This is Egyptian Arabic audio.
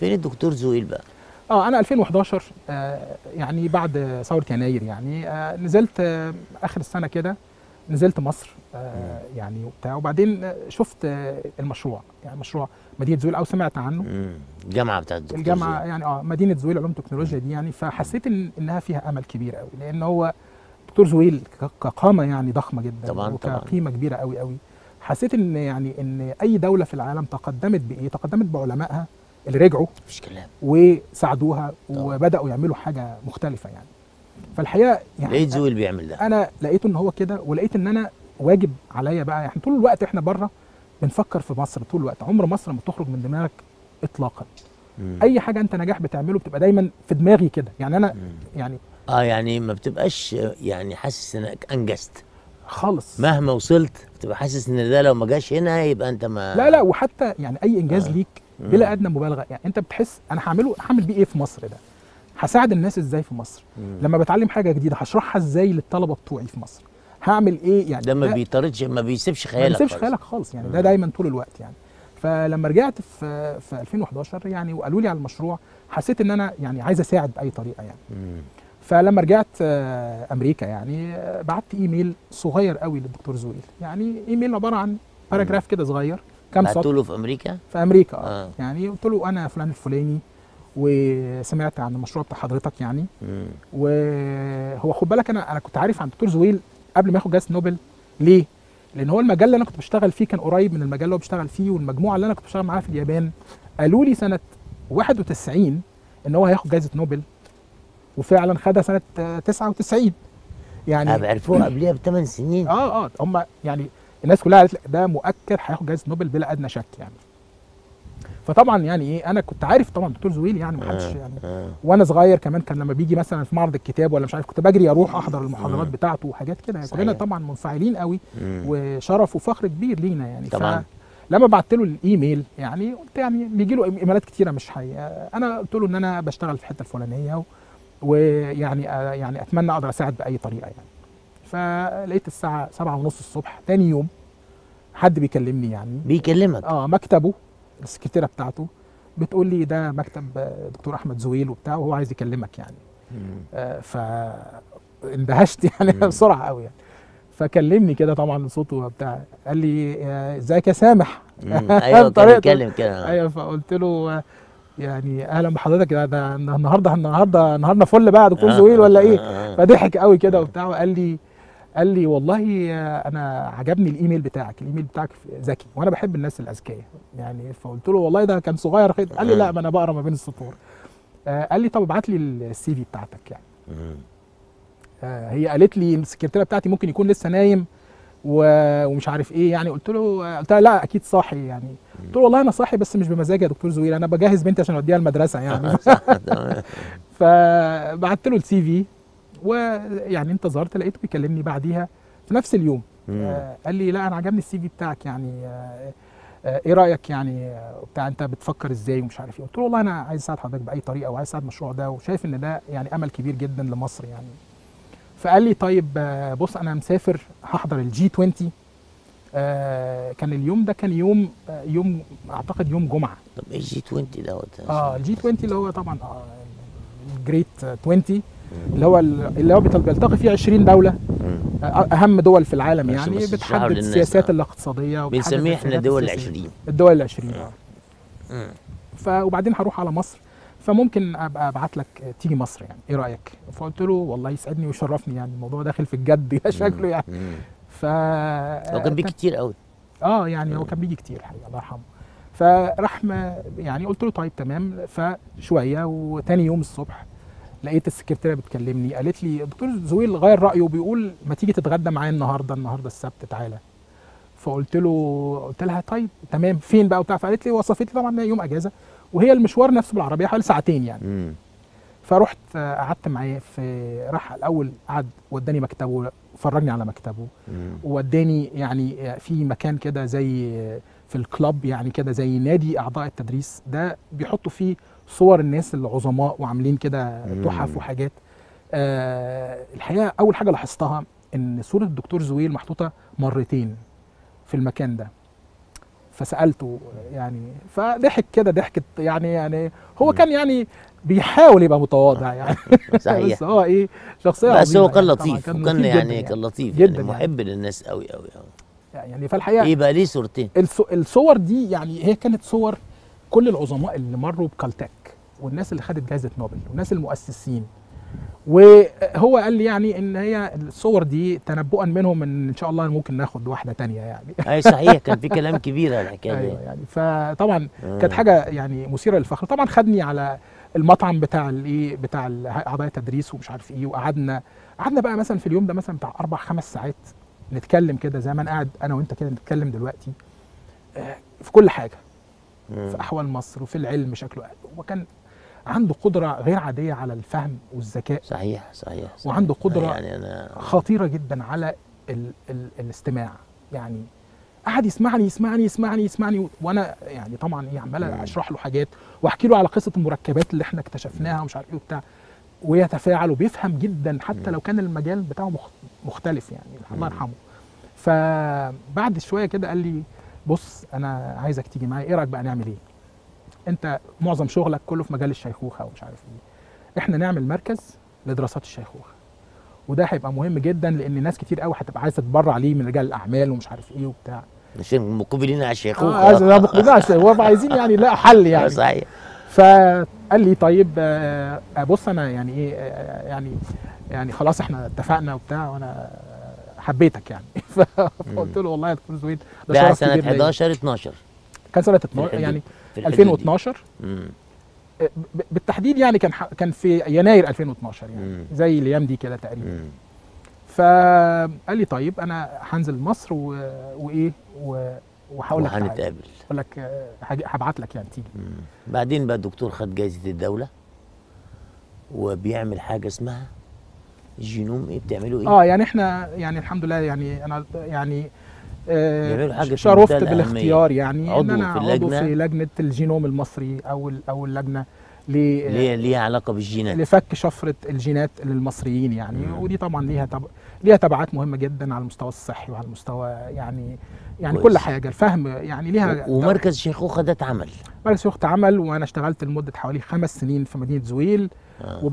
فين الدكتور زويل بقى اه انا 2011 آه يعني بعد ثوره يناير يعني آه نزلت آه اخر السنه كده نزلت مصر آه يعني وبتاع وبعدين آه، شفت آه المشروع يعني مشروع مدينه زويل او سمعت عنه مم. الجامعه بتاعت الدكتور الجامعه زويل. يعني اه مدينه زويل علوم التكنولوجيا دي يعني فحسيت ان انها فيها امل كبير قوي لان هو دكتور زويل ك- كقامه يعني ضخمه جدا طبعاً، طبعاً. وكقيمه كبيره قوي قوي حسيت ان يعني ان اي دوله في العالم تقدمت بايه تقدمت بعلمائها اللي رجعوا مفيش كلام وساعدوها طبعاً. وبداوا يعملوا حاجه مختلفه يعني فالحقيقه يعني لقيت زويل بيعمل ده انا لقيته ان هو كده ولقيت ان انا واجب عليا بقى يعني طول الوقت احنا بره بنفكر في مصر طول الوقت عمر مصر ما تخرج من دماغك اطلاقا مم. اي حاجه انت نجاح بتعمله بتبقى دايما في دماغي كده يعني انا مم. يعني اه يعني ما بتبقاش يعني حاسس انك انجزت خالص مهما وصلت بتبقى حاسس ان ده لو ما جاش هنا يبقى انت ما لا لا وحتى يعني اي انجاز آه. ليك مم. بلا ادنى مبالغه يعني انت بتحس انا هعمله هعمل بيه ايه في مصر ده هساعد الناس ازاي في مصر مم. لما بتعلم حاجه جديده هشرحها ازاي للطلبه بتوعي في مصر هعمل ايه يعني ده ما بيطاردش ما بيسيبش ما خيالك بيسيبش خالص. خيالك خالص يعني ده مم. دايما طول الوقت يعني فلما رجعت في في 2011 يعني وقالوا لي على المشروع حسيت ان انا يعني عايز اساعد باي طريقه يعني مم. فلما رجعت آه، امريكا يعني آه، بعت ايميل صغير قوي للدكتور زويل يعني ايميل عباره عن باراجراف كده صغير كام بعتوا سطر له في امريكا في امريكا آه. اه يعني قلت له انا فلان الفلاني وسمعت عن المشروع بتاع حضرتك يعني مم. وهو خد بالك انا انا كنت عارف عن دكتور زويل قبل ما ياخد جائزه نوبل ليه؟ لان هو المجال اللي انا كنت بشتغل فيه كان قريب من المجال اللي هو بيشتغل فيه والمجموعه اللي انا كنت بشتغل معاها في اليابان قالوا لي سنه 91 ان هو هياخد جائزه نوبل وفعلا خدها سنه آه، 99 يعني آه، عرفوها قبليها بثمان سنين اه اه هم يعني الناس كلها قالت لي ده مؤكد هياخد جائزه نوبل بلا ادنى شك يعني فطبعا يعني ايه انا كنت عارف طبعا دكتور زويل يعني ما حدش آه، يعني آه. وانا صغير كمان كان لما بيجي مثلا في معرض الكتاب ولا مش عارف كنت بجري اروح احضر المحاضرات مم. بتاعته وحاجات كده يعني صحيح. كلنا طبعا منفعلين قوي مم. وشرف وفخر كبير لينا يعني طبعاً. لما بعت له الايميل يعني قلت يعني بيجي له ايميلات كتيره مش حي انا قلت له ان انا بشتغل في الحته الفلانيه و- ويعني آه، يعني اتمنى اقدر اساعد باي طريقه يعني فلقيت الساعه سبعة ونص الصبح تاني يوم حد بيكلمني يعني بيكلمك اه مكتبه السكرتيره بتاعته بتقول لي ده مكتب آه، دكتور احمد زويل وبتاع وهو عايز يكلمك يعني مم. آه، فاندهشت يعني مم. بسرعه قوي يعني فكلمني كده طبعا صوته بتاع قال لي آه، ازيك يا سامح مم. ايوه كان بطريقته. بيتكلم كده ايوه فقلت له آه، يعني اهلا بحضرتك ده, ده النهارده النهارده النهارده فل بقى يا دكتور آه، زويل ولا آه، ايه آه، آه. فضحك قوي كده وبتاع وقال لي قال لي والله آه، انا عجبني الايميل بتاعك الايميل بتاعك ذكي وانا بحب الناس الاذكياء يعني فقلت له والله ده كان صغير خيط قال لي لا ما انا بقرا ما بين السطور آه، قال لي طب ابعت لي السي في بتاعتك يعني مم. آه، هي قالت لي السكرتيره بتاعتي ممكن يكون لسه نايم و- ومش عارف ايه يعني قلت له قلت لها لا اكيد صاحي يعني قلت له والله انا صاحي بس مش بمزاجي يا دكتور زويل انا بجهز بنتي عشان اوديها المدرسه يعني تمام. فبعت له السي في ويعني انتظرت لقيته بيكلمني بعديها في نفس اليوم مم. آه قال لي لا انا عجبني السي في بتاعك يعني آه آه ايه رايك يعني آه، بتاع انت بتفكر ازاي ومش عارف ايه قلت له والله انا عايز اساعد حضرتك باي طريقه وعايز اساعد المشروع ده وشايف ان ده يعني امل كبير جدا لمصر يعني فقال لي طيب آه، بص انا مسافر هحضر الجي 20 آه كان اليوم ده كان يوم آه يوم اعتقد يوم جمعه طب ايه جي 20 دوت اه الجي 20 اللي هو طبعا آه الجريت 20 اللي هو اللي هو بيتل- بيلتقي فيه 20 دوله مم. آه، اهم دول في العالم بس- يعني بس تشرحه بتحدد للناس، السياسات آه. الاقتصاديه وبتحدد بنسميه احنا السياسات دول السياسية. العشرين الدول ال 20 اه مم. ف وبعدين هروح على مصر فممكن ابقى ابعت لك آه، تيجي مصر يعني ايه رايك فقلت له والله يسعدني ويشرفني يعني الموضوع داخل في الجد شكله يعني مم. ف هو كان بيه كتير قوي اه يعني هو كان بيجي كتير الحقيقه الله يرحمه فراح ما يعني قلت له طيب تمام فشويه وتاني يوم الصبح لقيت السكرتيره بتكلمني قالت لي الدكتور زويل غير رايه وبيقول ما تيجي تتغدى معايا النهارده النهارده السبت تعالى فقلت له قلت لها طيب تمام فين بقى وبتاع فقالت لي وصفت لي طبعا يوم اجازه وهي المشوار نفسه بالعربيه حوالي ساعتين يعني مم. فرحت آه، قعدت معاه في راح الاول قعد وداني مكتبه فرجني على مكتبه مم. ووداني يعني في مكان كده زي في الكلاب يعني كده زي نادي اعضاء التدريس ده بيحطوا فيه صور الناس العظماء وعاملين كده مم. تحف وحاجات آه الحقيقه اول حاجه لاحظتها ان صوره الدكتور زويل محطوطه مرتين في المكان ده فسالته يعني فضحك كده ضحكت يعني يعني هو مم. كان يعني بيحاول يبقى متواضع يعني صحيح بس هو ايه شخصيه بس هو عظيمة كان يعني طبعاً، لطيف وكان لطيف يعني جداً كان لطيف جداً يعني يعني. محب للناس قوي قوي قوي يعني فالحقيقه ايه بقى ليه صورتين الص- الصور دي يعني هي كانت صور كل العظماء اللي مروا بكالتك والناس اللي خدت جائزه نوبل والناس المؤسسين وهو قال لي يعني ان هي الصور دي تنبؤا منهم ان ان شاء الله ممكن ناخد واحده تانية يعني اي صحيح كان في كلام كبير على الحكايه ايوه دي يعني فطبعا آه. كانت حاجه يعني مثيره للفخر طبعا خدني على المطعم بتاع الايه بتاع ال- اعضاء التدريس ومش عارف ايه وقعدنا قعدنا بقى مثلا في اليوم ده مثلا بتاع اربع خمس ساعات نتكلم كده زي ما انا قاعد انا وانت كده نتكلم دلوقتي آه، في كل حاجه مم. في احوال مصر وفي العلم شكله وكان عنده قدره غير عاديه على الفهم والذكاء صحيح صحيح, صحيح. وعنده قدرة يعني انا خطيره جدا على ال ال الاستماع يعني قعد يسمعني يسمعني يسمعني يسمعني وانا يعني طبعا ايه عمال مم. اشرح له حاجات واحكي له على قصه المركبات اللي احنا اكتشفناها ومش عارف ايه وبتاع ويتفاعل وبيفهم جدا حتى مم. لو كان المجال بتاعه مخ- مختلف يعني الله مم. يرحمه فبعد شويه كده قال لي بص انا عايزك تيجي معايا ايه رايك بقى نعمل ايه انت معظم شغلك كله في مجال الشيخوخه ومش عارف ايه احنا نعمل مركز لدراسات الشيخوخه وده هيبقى مهم جدا لان ناس كتير قوي هتبقى عايزه تتبرع ليه من رجال الاعمال ومش عارف ايه وبتاع عشان مقبلين على الشيخوخه اه عايز- لا، مقنعش هو عايزين يعني لا حل آه، يعني صحيح فقال لي طيب آه، آه، بص انا يعني ايه آه، يعني يعني خلاص احنا اتفقنا وبتاع وانا حبيتك يعني فقلت له والله يا دكتور زويد ده ده شرف سنه كبير ليا. 11 12 كان سنه في 12 الحدود يعني في الحدود دي. 2012 مم. آه، ب- بالتحديد يعني كان ح- كان في يناير 2012 يعني مم. زي الايام دي كده تقريبا مم. فقال لي طيب انا هنزل مصر و... وايه و... وهقول لك تعالى. وهنتقابل اقول لك آه، هاجي- هبعت لك يعني تيجي مم. بعدين بقى الدكتور خد جايزه الدوله وبيعمل حاجه اسمها الجينوم ايه بتعملوا ايه؟ اه يعني احنا يعني الحمد لله يعني انا يعني آه، بيعملوا حاجة في شرفت منتهى الأهمية. بالاختيار يعني عضو ان انا في عضو اللجنة. في لجنه الجينوم المصري او ال- او اللجنه ل ليه ليها علاقه بالجينات لفك شفره الجينات للمصريين يعني مم. ودي طبعا ليها تب... ليها تبعات مهمه جدا على المستوى الصحي وعلى المستوى يعني يعني كويس. كل حاجه الفهم يعني ليها و- ومركز شيخوخه ده اتعمل مركز شيوخ اتعمل وانا اشتغلت لمده حوالي خمس سنين في مدينه زويل آه.